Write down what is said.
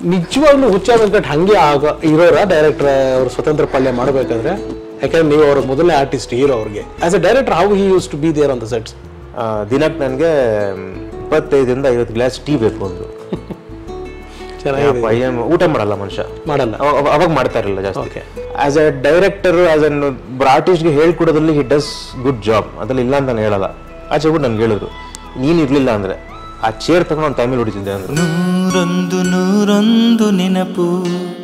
ನಿಜವಾಗ್ಲೂ ಹುಚ್ಚ ವೆಂಕಟ್ ಹಂಗೆ ಆಗ ಇರೋರ ಡೈರೆಕ್ಟರ್ ಅವ್ರು ಸ್ವತಂತ್ರ ಪಲ್ಯ ಮಾಡಬೇಕಾದ್ರೆ ಯಾಕಂದ್ರೆ ನೀವು ಅವ್ರ ಮೊದಲನೇ ಆರ್ಟಿಸ್ಟ್ ಹೀರೋ ಅವ್ರಿಗೆ as a director how he use to be there on the sets ಆ, ದಿನಕ್ಕೆ ನನಗೆ ಇಪ್ಪತ್ತೈದರಿಂದ ಐವತ್ತು ಗ್ಲಾಸ್ ಟೀ ಬೇಕು ಒಂದು ಚೆನ್ನಾಗಿದೆ ಪಯ್ಯನ್ ಊಟ ಮಾಡಲ್ಲ ಮನುಷ್ಯ ಮಾಡಲ್ಲ ಅವ- ಅವ- ಅವಾಗ ಮಾಡ್ತಾ ಇರಲಿಲ್ಲ ಜಾಸ್ತಿ Okay. As a director as an ಆರ್ಟಿಸ್ಟ್ಗೆ ಹೇಳ್ಕೊಡೋದ್ರಲ್ಲಿ ಹಿ ಡಸ್ ಗುಡ್ ಜಾಬ್ ಅದ್ರಲ್ಲಿ ಇಲ್ಲ ಅಂತ ನಾನು ಹೇಳಲ್ಲ ಆಚೆ ಬಿಟ್ಟು ನನ್ಗೆ ಹೇಳಿದ್ರು ನೀನು ಇರಲಿಲ್ಲ ಅಂದ್ರೆ ಆ ಚೇರ್ ತಗೊಂಡು ಒಂದು ತಮಿಳ್ ಹೊಡಿತಿದ್ದೆ ಅಂದ್ರು ನೂರೊಂದು ನೂರೊಂದು ನೆನಪು